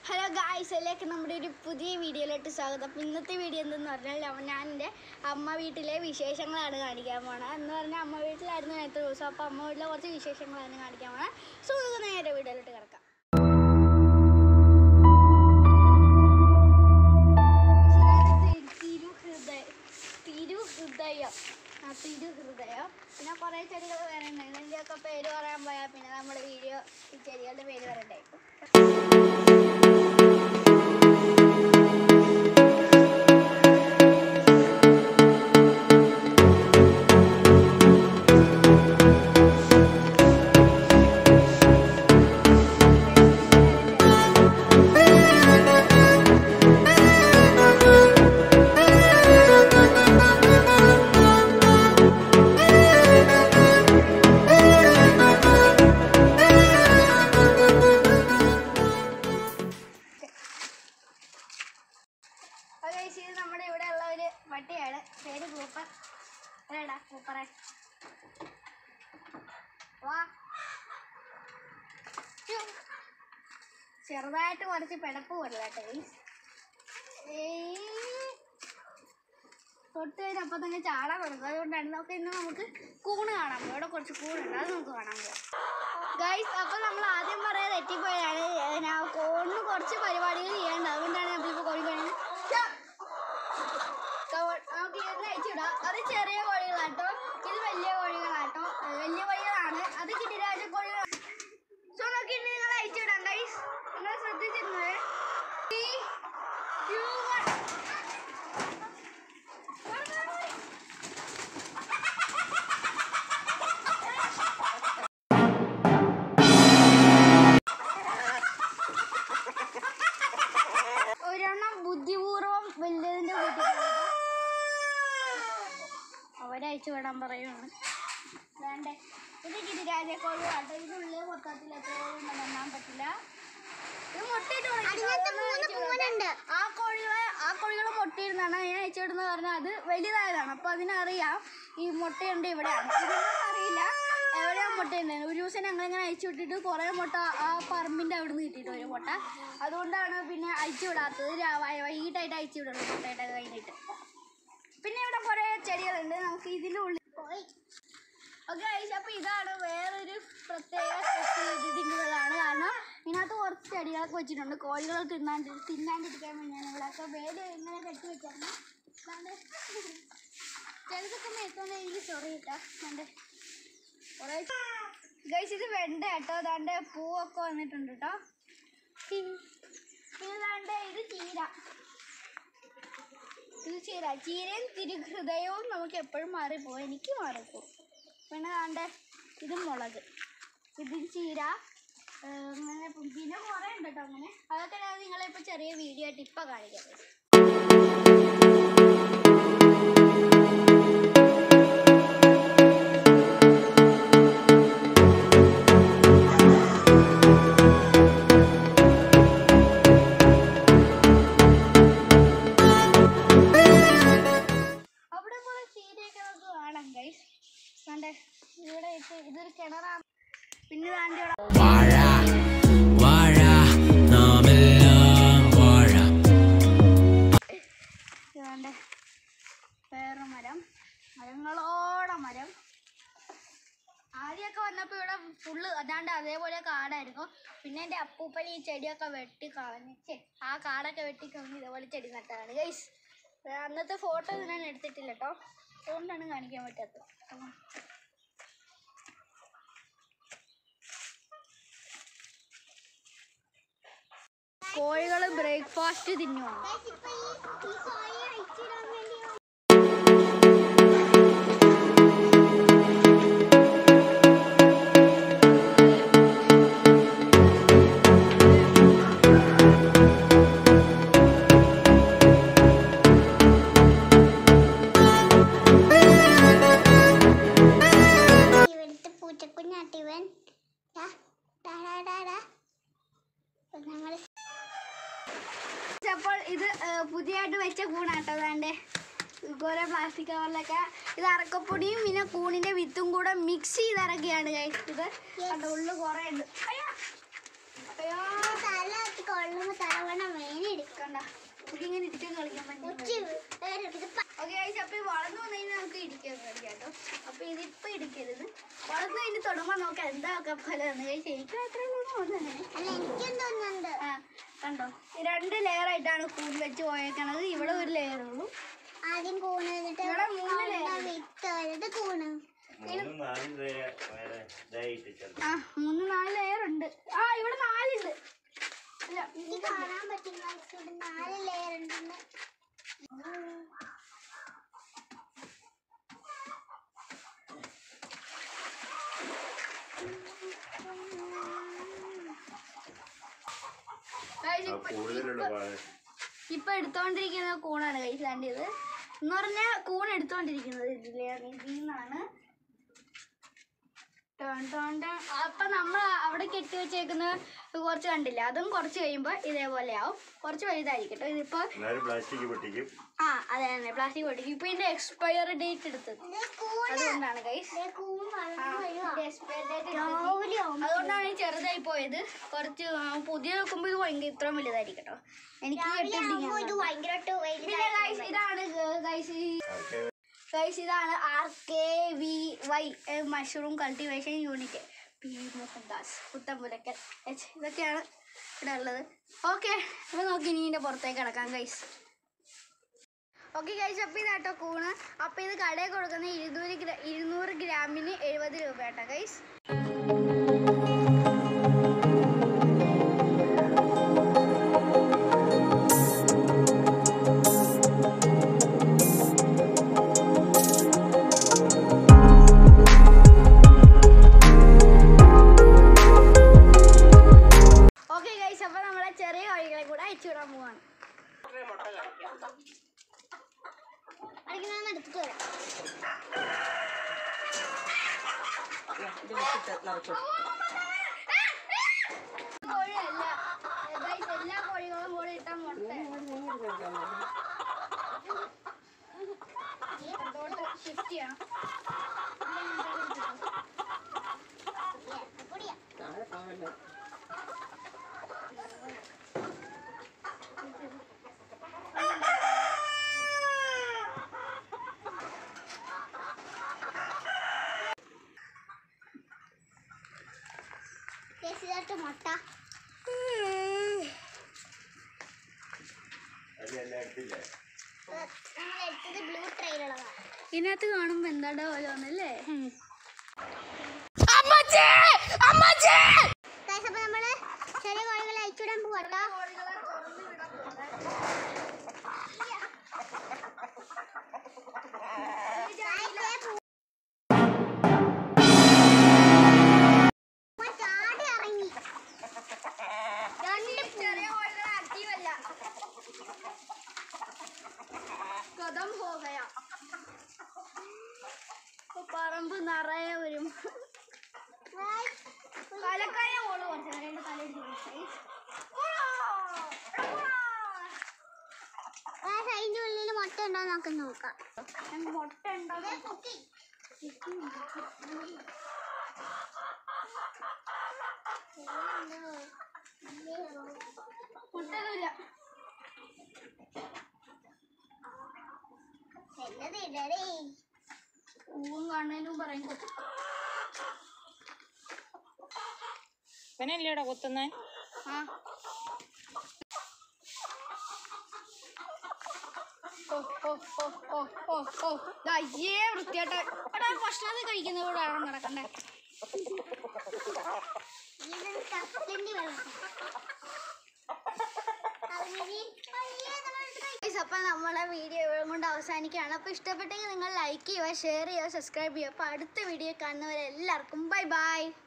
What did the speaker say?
Hello ഗായ്സിലേക്ക് നമ്മുടെ ഒരു പുതിയ വീഡിയോയിലോട്ട് സ്വാഗതം അപ്പോൾ ഇന്നത്തെ വീഡിയോ എന്തെന്ന് പറഞ്ഞാൽ അവൻ ഞാൻ എൻ്റെ അമ്മ വീട്ടിലെ വിശേഷങ്ങളാണ് കാണിക്കാൻ പോണത് എന്ന് പറഞ്ഞാൽ അമ്മ വീട്ടിലായിരുന്നു നേരത്തെ ദിവസം അപ്പോൾ അമ്മ വീട്ടിലെ കുറച്ച് വിശേഷങ്ങളാണ് കാണിക്കാൻ പോണത് സോ നമുക്ക് നേരെ വീഡിയോയിലോട്ട് കിടക്കാം തിരുഹൃദയ തിരുഹൃദയം ആ തിരുഹൃദയം പിന്നെ കുറേ ചെടികൾ വേറെ ഉണ്ട് ഇതിൻ്റെയൊക്കെ പേര് പറയാൻ പോയാൽ പിന്നെ നമ്മുടെ വീഡിയോ ഈ ചെടികളുടെ പേര് പറയണ്ടായിരിക്കും ഓക്കെ ഇത് നമ്മുടെ ഇവിടെ ഉള്ള ഒരു പട്ടിയാണ് പേര് കൂപ്പർ എടാ കൂപ്പറെ വാ ഛു. ചെറുതായിട്ട് കുറച്ച് പിടപ്പ് കൊള്ളട്ടെ തൊട്ട് കഴിഞ്ഞ് അപ്പം തന്നെ ചാടാൻ തുടങ്ങും അതുകൊണ്ടാണ് നമുക്ക് ഇന്ന് നമുക്ക് കൂണ് കാണാൻ പോകും ഇവിടെ കുറച്ച് കൂണുണ്ട് അത് നമുക്ക് കാണാൻ പോകാം ഗൈസ് അപ്പം നമ്മൾ ആദ്യം പറയാൻ തെറ്റിപ്പോയാണ് ഞാൻ കോണിന് കുറച്ച് പരിപാടികൾ ചെയ്യാനുണ്ട് അതുകൊണ്ടാണ് നമ്മളിപ്പോൾ കോഴി കഴിഞ്ഞ് നമുക്ക് ഇത് അയച്ചിടാം അത് ചെറിയ കോഴികളാട്ടോ ഇത് വലിയ കോഴികളാട്ടോ ഏ, വലിയ കോഴികളാണ് അത് കിട്ടിരാജ കോഴികളാണ് സോ നോക്കി ഇനി നിങ്ങൾ അയച്ചിടാം ഗൈസ് നിങ്ങൾ ശ്രദ്ധിച്ചിരുന്നത് Three, two, one. ഓടി, ഓടി, ഓടി. ഒരെണ്ണം ബുദ്ധിപൂർവം വലിയതിന്റെ കൂട്ടിട്ടുണ്ട് അവരയച്ചു വിടാൻ പറയുവാണ് വേണ്ടേ ഇത് ഗിരിരാജക്കോഴി കേട്ടോ ഇതിനുള്ളിൽ മൊത്തത്തിൽ എത്ര കോഴി എണ്ണാൻ പറ്റില്ല ഇത് മുട്ടയിട്ട് തുടങ്ങി. ആ കോഴികളെ ആ കോഴികൾ മുട്ടയിടുന്നതാണ് ഞാൻ അയച്ചു വിടുന്ന പറഞ്ഞാൽ അത് വലുതായതാണ് അപ്പൊ അതിനറിയാം ഈ മുട്ടയുണ്ട് ഇവിടെയാണ് ഇതൊന്നും അറിയില്ല എവിടെയാ മുട്ടയുണ്ടായിരുന്നു ഒരു ദിവസം ഞങ്ങൾ ഇങ്ങനെ അയച്ചു വിട്ടിട്ട് കുറേ മുട്ട ആ പറമ്പിന്റെ അവിടെ നിന്ന് കിട്ടിയിട്ട് ഒരു മുട്ട അതുകൊണ്ടാണ് പിന്നെ അയച്ചു വിടാത്തത് രാ- വൈ- വൈകിട്ടായിട്ട് അയച്ചു വിടുള്ളൂ മുട്ടയുടെ കഴിഞ്ഞിട്ട് പിന്നെ ഇവിടെ കുറേ ചെടികളുണ്ട് നമുക്ക് ഇതിൻ്റെ ഉള്ളിൽ പോയി ഓക്കെ ഐസ് അപ്പോൾ ഇതാണ് വേറൊരു പ്രത്യേക ഇതിൻ്റെതാണ് കാരണം ഇതിനകത്ത് കുറച്ച് ചെടികളൊക്കെ വെച്ചിട്ടുണ്ട് കോഴികൾ തിന്നാണ്ട് തിന്നാണ്ടിരിക്കാൻ വേണ്ടിയാണ് ഇവിടെയൊക്കെ വേല ഇങ്ങനെ കെട്ടി വെച്ചാണ് ചിലതൊക്കെ മേത്തോണ്ട് എനിക്ക് ചൊറി കിട്ടാ കണ്ടേ കുറേ ഗൈസ് ഇത് വെണ്ട കേട്ടോ അതാണ്ട് പൂവൊക്കെ വന്നിട്ടുണ്ട് കേട്ടോ പിന്നെ ദാണ്ട് ഇത് ചീര ഇത് ചീര ചീരയും തിരുഹൃദയവും നമുക്ക് എപ്പോഴും മാറിപ്പോകും എനിക്ക് മാറിപ്പോകും പിന്നെ ദാണ്ട് ഇത് മുളക് ഇത് ചീര ഏ, അങ്ങനെ പിന്നെ കുറേ ഉണ്ട് കേട്ടോ അങ്ങനെ അതൊക്കെ ഞാൻ നിങ്ങളെ ഇപ്പോൾ ചെറിയ വീഡിയോ ആയിട്ട് ഇപ്പം കാണിക്കാം അവിടെ കുറെ ചീരയൊക്കെ നമുക്ക് കാണാം ഗൈസ് കണ്ടേ ഇവിടെ ഇട്ട് ഇതൊരു കിണറാണ് പിന്നെ ദാണ്ട് ഇവിടെ വാഴ വാഴ നാമെല്ലാം വാഴ ഇതാണ്ട് വേറെ മരം മരങ്ങളോടെ മരം ആദ്യമൊക്കെ വന്നപ്പോൾ ഇവിടെ ഫുള്ള് അതാണ്ട് അതേപോലെ കാടായിരുന്നു പിന്നെ എൻ്റെ അപ്പൂപ്പൻ ഈ ചെടിയൊക്കെ വെട്ടി കളഞ്ഞ് ഛെ, ആ കാടൊക്കെ വെട്ടി കളഞ്ഞ് ഇതേപോലെ ചെടി നട്ടതാണ് ഗൈസ് അന്നത്തെ ഫോട്ടോ ഞാൻ എടുത്തിട്ടില്ല കേട്ടോ അതുകൊണ്ടാണ് കാണിക്കാൻ പറ്റാത്തത് ഉം. കോഴികൾ ബ്രേക്ക്ഫാസ്റ്റ് തിന്നുവാണ് ഇവിടുത്തെ പൂച്ചക്കുഞ്ഞാട്ടിവൻ ഞങ്ങൾ അപ്പോൾ ഇത് ഏഹ്, പുതിയതായിട്ട് വെച്ച കൂണാട്ടോ അതാണ്ട് കുറേ പ്ലാസ്റ്റിക് കവറിലൊക്കെ ഇത് അറക്കപ്പൊടിയും പിന്നെ കൂണിന്റെ വിത്തും കൂടെ മിക്സ് ചെയ്ത് ഇറക്കിയാണ് guys ഇത് കണ്ടോ ഉള്ളു കുറേ ഉണ്ട് അയ്യോ. അയ്യോ തല കൊള്ളുമ്പോ തല കണ്ട നമുക്ക് ഇങ്ങനെ ഇടിക്കാൻ കളിക്കാൻ പറ്റും ഉച്ചി ഇത് പ- ഓക്കെ ഗൈസ് അപ്പൊ ഇത് വളർന്നു വന്നതിന് നമുക്ക് ഇടിക്കാൻ കളിക്കാം കേട്ടോ അപ്പൊ ഇതിപ്പോ ഇടിക്കരുത് വളർന്നു കഴിഞ്ഞ് തൊടുമ്പോ നമുക്ക് എന്താ ഒക്കെ ഫലം കഴിച്ച് എനിക്ക് അത്രയും തോന്നുന്നത് അല്ല എനിക്കും തോന്നുന്നുണ്ട് ആ കണ്ടോ ഈ രണ്ട് ലെയർ ആയിട്ടാണ് കൂട് വെച്ച് പോയേക്കണത് ഇവിടെ ഒരു ലെയർ ഉള്ളൂ ആദ്യം കൂണ് എന്നിട്ട് ഇവിടെ മൂന്ന് അവിടെ layer. വിത്ത് എന്നിട്ട് കൂണ് മൂന്നും നാലും വരെ വേറെ ഇതായിട്ട് ചെറുത് ആ മൂന്ന് നാല് ലെയർ ഉണ്ട് ആ ഇവിടെ നാലുണ്ട് അല്ല എനിക്ക് കാണാൻ പറ്റും guys. ഇവിടെ നാല് ലെയർ ഉണ്ടെന്ന് Guys, ആ ഇപ്പൊ- കൂടുതലുള്ള ഇപ്പൊ- ഭാഗം ഇപ്പൊ എടുത്തോണ്ടിരിക്കുന്ന കൂണാണ് കൈസ് ഇത് എന്ന് പറഞ്ഞാൽ കൂൺ എടുത്തോണ്ടിരിക്കുന്നത് ഇതിലെ ഇതിൽ നിന്നാണ് ടോൺ ടോൺ ടോൺ. അപ്പൊ നമ്മൾ അവിടെ കെട്ടി വെച്ചേക്കുന്ന കുറച്ച് കണ്ടില്ല അതും കുറച്ച് കഴിയുമ്പോൾ ഇതേപോലെ ആവും കുറച്ച് വലുതായിരിക്കട്ടോ ഇതിപ്പോ എന്നാലും പ്ലാസ്റ്റിക് പൊട്ടിക്കും ആ അതെ തന്നെ പ്ലാസ്റ്റിക് പൊട്ടിക്കും ഇപ്പൊ ഇതിന്റെ എക്സ്പയറി ഡേറ്റ് എടുത്തത് ഇത് കൂണ് അതുകൊണ്ടാണ് കൈസ് ഇത് കൂൺ വളർന്നു വരുവാ എക്സ്പയറി ഡേറ്റ് രാവിലെ ആവുമ്പോ അതുകൊണ്ടാണ് ഈ ചെറുതായി പോയത് കുറച്ച് ആ, പുതിയ വെക്കുമ്പോൾ ഇത് ഭയങ്കര ഇത്ര വലുതായിരിക്കട്ടോ എനിക്ക് രാവിലെ ആവുമ്പോ ഇത് കെട്ടിപ്പിടിക്കാൻ ഭയങ്കരമായിട്ട് പിന്നെ ഗൈസ് ഇതാണ് ഗൈസ് ഗൈസ് ഇതാണ് R K V Y mushroom cultivation unit P Mohandas Puthampulakkal H ഇതൊക്കെയാണ് ഇവിടെ ഉള്ളത് ഓക്കെ അപ്പോൾ നോക്കി ഇനി ഇതിൻ്റെ പുറത്തേക്ക് കിടക്കാം ഗൈസ് ഓക്കെ ഗൈസ് അപ്പോൾ ഇതാട്ടോ കൂണ് അപ്പോൾ ഇത് കടയിൽ കൊടുക്കുന്ന ഇരുന്നൂറ് ഗ്രാ ഇരുന്നൂറ് ഗ്രാമിന് എഴുപത് രൂപ കേട്ടോ ഗൈസ് ഓക്കെ ഗൈസ് അപ്പോൾ നമ്മളെ ചെറിയ കോഴികളെ കൂടെ അയച്ചു വിടാൻ പോവാണ് അതിന് ഞാൻ എടുത്തിട്ട് വരാം കോഴിയല്ല ഗൈസ് എല്ലാ കോഴികളും കൂടെ ഇട്ട മുട്ട ഇതോട്ട് ഷിഫ്റ്റ് ചെയ്യണം പൊടിയാ കേസിലായിട്ട് മുട്ട അത് എല്ലാം എടുത്തില്ലേ നമ്മൾ എടുത്തത് ബ്ലൂ ട്രെയിലുള്ളതാണ് ഇതിനകത്ത് കാണുമ്പോ എന്താടാ ഓരോന്നല്ലേ ഗൈസ് അപ്പൊ നമ്മള് ചെറിയ കോഴികളെ അയച്ചുവിടാൻ പോവാട്ടോ ചാടി ഇറങ്ങി രണ്ട് ചെറിയ കോഴികൾ ആക്റ്റീവ് അല്ല കഥം പോകയാ ഇപ്പൊ പറമ്പ് നിറയെ വരും Guys, തലക്കായ ഓള് കുറച്ച് നേരം തലയിടിച്ച് guys, അതിന്റെ ഉള്ളിൽ മുട്ട ഉണ്ടോ നമുക്ക് നോക്കാം മുട്ട ഉണ്ടോ മുട്ടൊന്നുമില്ല എന്നത് ഇടടേ പൂവും കാണാനും പറയും ഇവനല്ലേടാ കൊത്തുന്നേ ആ ഓ ഓ ഓ ഓ ഓ ഓ ദാ അയ്യേ വൃത്തിയായിട്ട് എടാ ഭക്ഷണം കഴിക്കുന്നത് ഇവിടെ ആണോ നടക്കണ്ടേ ഇത് കപ്പലിന്റെ വെള്ളം അതിന് Guys, അപ്പോൾ നമ്മളെ വീഡിയോ ഇവിടെ കൊണ്ട് അവസാനിക്കുകയാണ് അപ്പോൾ ഇഷ്ടപ്പെട്ടെങ്കിൽ നിങ്ങൾ ലൈക്ക് ചെയ്യുക ഷെയർ ചെയ്യുക സബ്സ്ക്രൈബ് ചെയ്യുക അപ്പോൾ അടുത്ത വീഡിയോ കാണുന്നവരെല്ലാവർക്കും ബൈ ബൈ